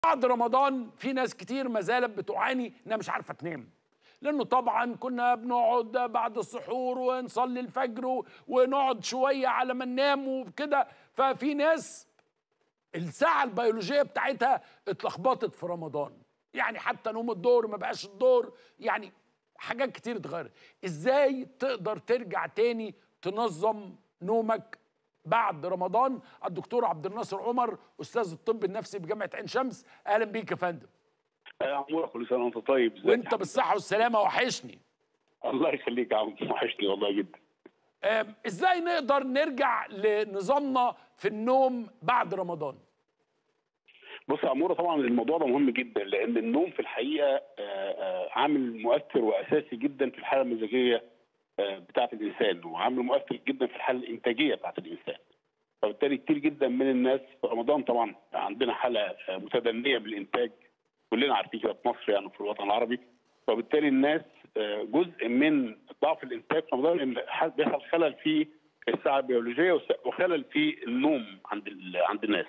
بعد رمضان في ناس كتير ما زالت بتعاني انها مش عارفه تنام لانه طبعا كنا بنقعد بعد السحور ونصلي الفجر ونقعد شويه على ما ننام وكده ففي ناس الساعه البيولوجيه بتاعتها اتلخبطت في رمضان يعني حتى نوم الدور ما بقاش الدور يعني حاجات كتير اتغيرت ازاي تقدر ترجع تاني تنظم نومك بعد رمضان الدكتور عبد الناصر عمر استاذ الطب النفسي بجامعه عين شمس اهلا بيك يا فندم يا عمور كل سنه وانت طيب ازيك وانت يا بالصحه والسلامه وحشني حبيبي؟ الله يخليك يا عم وحشني والله جدا آم، ازاي نقدر نرجع لنظامنا في النوم بعد رمضان بص يا عموره طبعا الموضوع ده مهم جدا لان النوم في الحقيقه آه، آه، عامل مؤثر واساسي جدا في الحاله المزاجيه آه، بتاعه الانسان وعامل مؤثر جدا في الحاله الانتاجيه بتاعه الانسان فبالتالي كتير جدا من الناس في رمضان طبعا عندنا حاله آه، متدنيه بالانتاج كلنا عارفين كده في مصر يعني في الوطن العربي فبالتالي الناس آه، جزء من ضعف الانتاج في رمضان ان ح- بيحصل خلل في الساعه البيولوجيه وس- وخلل في النوم عند ال- عند الناس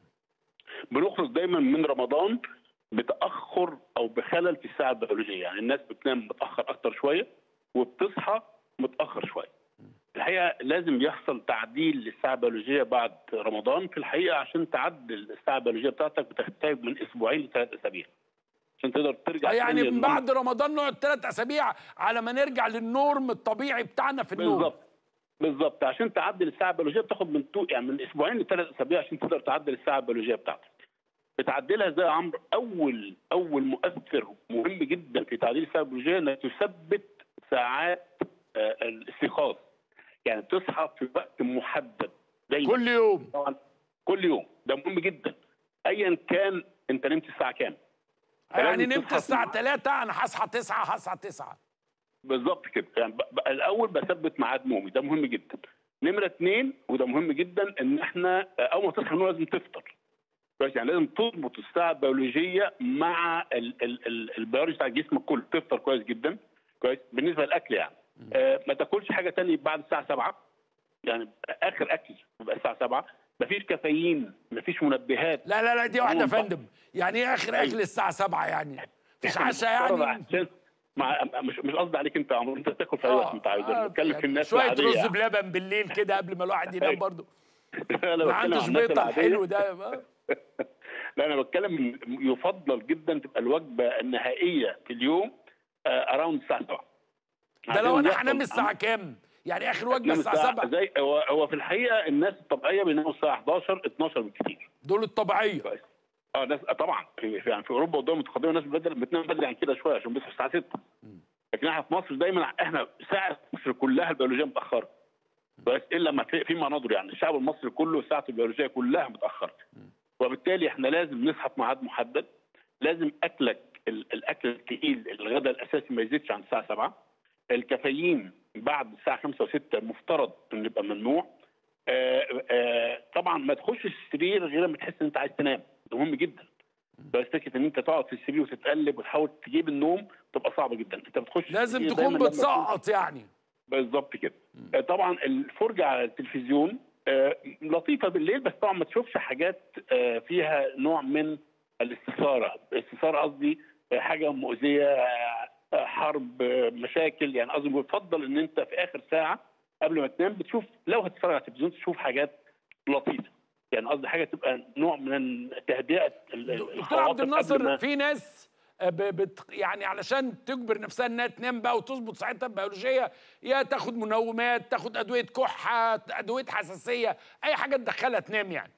بنخرج دايما من رمضان بتاخر او بخلل في الساعه البيولوجيه يعني الناس بتنام متاخر اكتر شويه وبتصحى متاخر شويه الحقيقه لازم يحصل تعديل للساعه البيولوجيه بعد رمضان في الحقيقه عشان تعدل الساعه البيولوجيه بتاعتك بتحتاج من اسبوعين لثلاث اسابيع عشان تقدر ترجع يعني تاني من للنوم. بعد رمضان نقعد ثلاث اسابيع على ما نرجع للنورم الطبيعي بتاعنا في النوم بالظبط بالظبط عشان تعدل الساعه البيولوجيه بتاخد من تو يعني من اسبوعين لثلاث اسابيع عشان تقدر تعدل الساعه البيولوجيه بتاعتك. بتعدلها ازاي يا عمرو؟ اول اول مؤثر مهم جدا في تعديل الساعه البيولوجيه انك تثبت ساعات آه، الاستيقاظ. يعني تصحى في وقت محدد دايما كل يوم طبعا كل يوم ده مهم جدا ايا كان انت نمت الساعه كام. يعني فلازم نمت تصحى الساعه في- 3 انا هصحى 9 هصحى 9 بالظبط كده يعني ب- ب- الاول بثبت ميعاد نومي ده مهم جدا نمره اثنين وده مهم جدا ان احنا آه، اول ما تصحى من النوم لازم تفطر كويس يعني لازم تضبط الساعه البيولوجيه مع ال- ال- ال- البيولوجي بتاع جسمك كله تفطر كويس جدا كويس بالنسبه للاكل يعني آه ما تاكلش حاجه تانية بعد الساعه 7 يعني اخر اكل يبقى الساعه 7 مفيش كافيين مفيش منبهات لا لا لا دي واحده يا عموماً. فندم يعني ايه اخر أيوة. اكل الساعه 7 يعني مفيش إحنا عشاء بنفترض يعني عشان مع مش مش قصدي عليك انت يا عمرو انت تاكل في اي وقت انت عايزه انا بتكلم في الناس شويه العاديه رز يعني. بلبن بالليل كده قبل ما الواحد ينام أيوة. برضه لا انا ما بتكلم عن عندوش الناس بيطه العادية. الحلو ده يبقى لا انا بتكلم يفضل جدا تبقى الوجبه النهائيه في اليوم اراوند الساعه 7 ده لو انا عشان هنام يحصل الساعه كام يعني اخر وجبه هتنام الساعه 7 زي هو هو في الحقيقه الناس الطبيعيه بيناموا الساعه 11 12 بالكثير دول الطبيعيه كويس اه ناس آه طبعا في في- يعني في اوروبا والدول المتقدمه الناس بدل بتنام بدري عن كده شويه عشان بيصحوا الساعه 6 لكن احنا في مصر دايما احنا ساعه مصر كلها البيولوجيه متاخره بس الا ما في في مناظر يعني الشعب المصري كله ساعه البيولوجيه كلها متاخره وبالتالي احنا لازم نصحى في ميعاد محدد لازم اكلك ال- الاكل الثقيل الغداء الاساسي ما يزيدش عن الساعه 7 الكافيين بعد الساعه 5 و6 المفترض انه يبقى ممنوع آه، آه، طبعا ما تخش السرير غير لما تحس ان انت عايز تنام ده مهم جدا بس فكره ان انت تقعد في السرير وتتقلب وتحاول تجيب النوم تبقى صعبه جدا انت بتخش لازم السرير تكون دايماً لما بتسقط يعني بالظبط كده آه، طبعا الفرجه على التلفزيون آه، لطيفه بالليل بس طبعا ما تشوفش حاجات آه، فيها نوع من الاستثاره الاستثاره قصدي آه، حاجه مؤذيه آه، آه، حرب آه، مشاكل يعني قصدي بفضل ان انت في اخر ساعه قبل ما تنام بتشوف لو هتتفرج على التلفزيون تشوف حاجات لطيفه يعني قصدي حاجه تبقى نوع من تهدئه ال- ال- دكتور الخواطر عبد قبل الناصر ما- في ناس آه، ب- بت يعني علشان تجبر نفسها انها تنام بقى وتظبط ساعتها البيولوجيه يا تاخد منومات تاخد ادويه كحه ادويه حساسيه اي حاجه تدخلها تنام يعني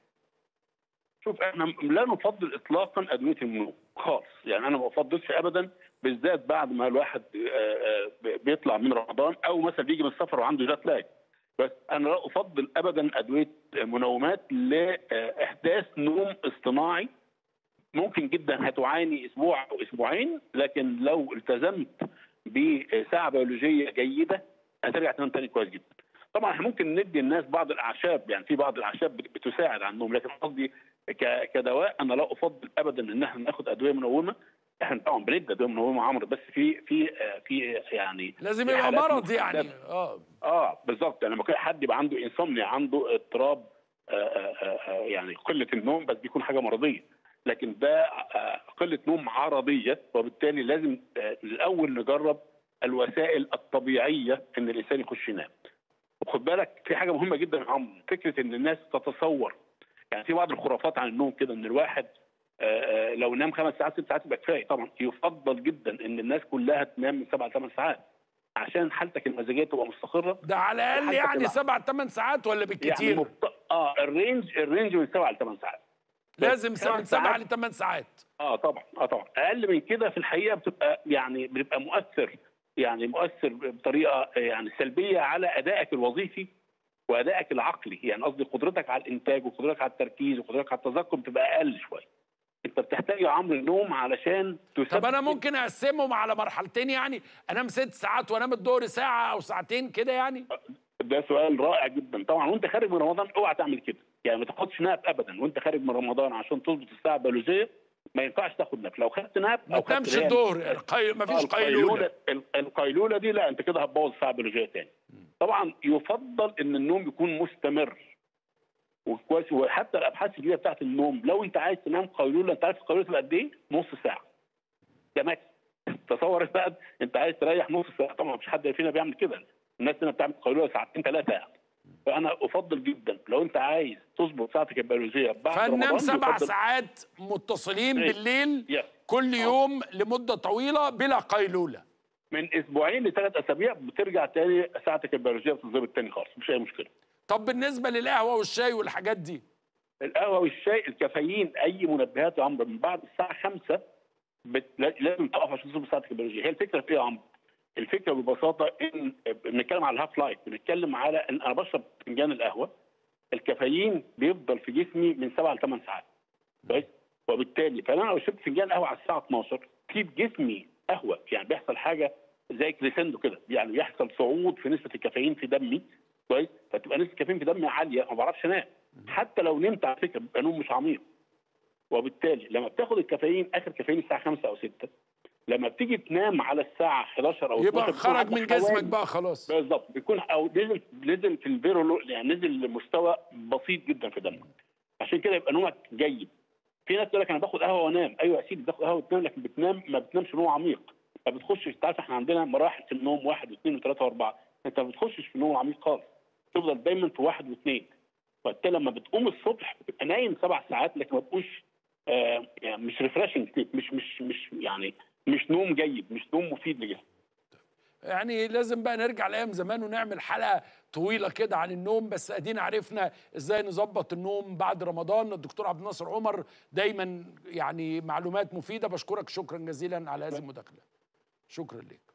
شوف احنا لا نفضل اطلاقا ادويه النوم خالص يعني انا ما بفضلش ابدا بالذات بعد ما الواحد آه، آه، بيطلع من رمضان او مثلا بيجي من السفر وعنده جات لاج بس انا لا افضل ابدا ادويه منومات لاحداث نوم اصطناعي ممكن جدا هتعاني اسبوع او اسبوعين لكن لو التزمت بساعه بيولوجيه جيده هترجع تنام تاني كويس جدا. طبعا احنا ممكن ندي الناس بعض الاعشاب يعني في بعض الاعشاب بت- بتساعد على النوم لكن قصدي ك- كدواء انا لا افضل ابدا ان احنا ناخد ادويه منومه احنا طبعا بندي ادويه منومه عمرو بس في في آه، في يعني لازم في يبقى حالات مرض يعني محددة. اه اه بالظبط يعني لما كان حد يبقى عنده انسomnia عنده اضطراب آه، آه، آه، يعني قله النوم بس بيكون حاجه مرضيه لكن ده آه، قله نوم عرضيه وبالتالي لازم آه، الاول نجرب الوسائل الطبيعيه ان الانسان يخش ينام وخد بالك في حاجه مهمه جدا يا عمرو فكره ان الناس تتصور يعني في بعض الخرافات عن النوم كده ان الواحد آه، آه، لو نام خمس ساعات ست ساعات يبقى كفايه طبعا يفضل جدا ان الناس كلها تنام من سبع ثمان ساعات عشان حالتك المزاجيه تبقى مستقره ده على الاقل حالتك يعني الع- سبع ثمان ساعات ولا يعني بالكتير مفت... اه الرينج الرينج من سبع لثمان ساعات لازم خمس من سبع ساعات. لثمان ساعات اه طبعا اه طبعا اقل من كده في الحقيقه بتبقى يعني بتبقى مؤثر يعني مؤثر بطريقه يعني سلبيه على ادائك الوظيفي وادائك العقلي يعني قصدي قدرتك على الانتاج وقدرتك على التركيز وقدرتك على التذكر بتبقى اقل شويه انت بتحتاج يا عمرو النوم علشان طب تثبت انا ممكن اقسمهم على مرحلتين يعني انام ست ساعات وانام الظهر ساعه او ساعتين كده يعني ده سؤال رائع جدا طبعا وانت خارج من رمضان اوعى تعمل كده يعني ما تاخدش ناب ابدا وانت خارج من رمضان عشان تظبط الساعه البيولوجيه ما ينفعش تاخد ناب لو خدت ناب ما او خدت تنامش اللي هي الظهر القي... ما فيش آه، قيلوله ال- القيلوله دي لا انت كده هتبوظ الساعه البيولوجيه تاني طبعا يفضل ان النوم يكون مستمر وكويس وحتى الابحاث الجديده بتاعت النوم لو انت عايز تنام قيلوله انت عارف القيلوله تبقى قد ايه؟ نص ساعه ده ماكس تصور بقى انت عايز تريح نص ساعه طبعا مفيش حد فينا بيعمل كده الناس هنا بتعمل قيلوله ساعتين ثلاثه يعني فانا افضل جدا لو انت عايز تظبط ساعتك البيولوجيه بعد فننام رمضان سبع يفضل- ساعات متصلين إيه. بالليل يس. كل آه. يوم لمده طويله بلا قيلوله من اسبوعين لثلاث اسابيع بترجع تاني ساعتك البيولوجيه بتظبط تاني خالص مفيش اي مشكله طب بالنسبه للقهوه والشاي والحاجات دي القهوه والشاي الكافيين اي منبهات يا عمرو من بعد الساعه 5 بت... لازم تقف عشان تظبط ساعتك البيولوجيه هي الفكره في ايه يا عمرو؟ الفكره ببساطه ان بنتكلم على الهاف لايف بنتكلم على ان انا بشرب فنجان القهوه الكافيين بيفضل في جسمي من 7 ل 8 ساعات كويس وبالتالي فانا لو شربت فنجان قهوه على الساعه 12 في جسمي قهوه يعني بيحصل حاجه زي كريسندو كده يعني بيحصل صعود في نسبه الكافيين في دمي كويس فتبقى نسبه الكافيين في دمي عاليه ما بعرفش انام حتى لو نمت على فكره بيبقى نوم مش عميق وبالتالي لما بتاخد الكافيين اخر كافيين الساعه 5 او 6 لما بتيجي تنام على الساعه 11 او 12 يبقى بيكون خرج عندك من جسمك حوالي- بقى خلاص بالظبط بيكون او نزل نزل في الفيرولو يعني نزل لمستوى بسيط جدا في دمك عشان كده يبقى نومك جيد في ناس تقول لك انا باخد قهوه وانام ايوه يا سيدي بتاخد قهوه وتنام لكن بتنام ما بتنامش نوم عميق ما بتخشش انت عارف احنا عندنا مراحل في النوم واحد واثنين وثلاثه واربعه انت ما بتخشش في النوم عميق خالص تفضل دايما في واحد واثنين وبالتالي لما بتقوم الصبح بتبقى نايم سبع ساعات لكن ما تبقوش آه يعني مش ريفرشنج مش مش مش يعني مش نوم جيد مش نوم مفيد لجسمك يعني لازم بقى نرجع لايام زمان ونعمل حلقه طويله كده عن النوم بس ادينا عرفنا ازاي نظبط النوم بعد رمضان الدكتور عبد الناصر عمر دايما يعني معلومات مفيده بشكرك شكرا جزيلا على هذه المداخله شكرا لك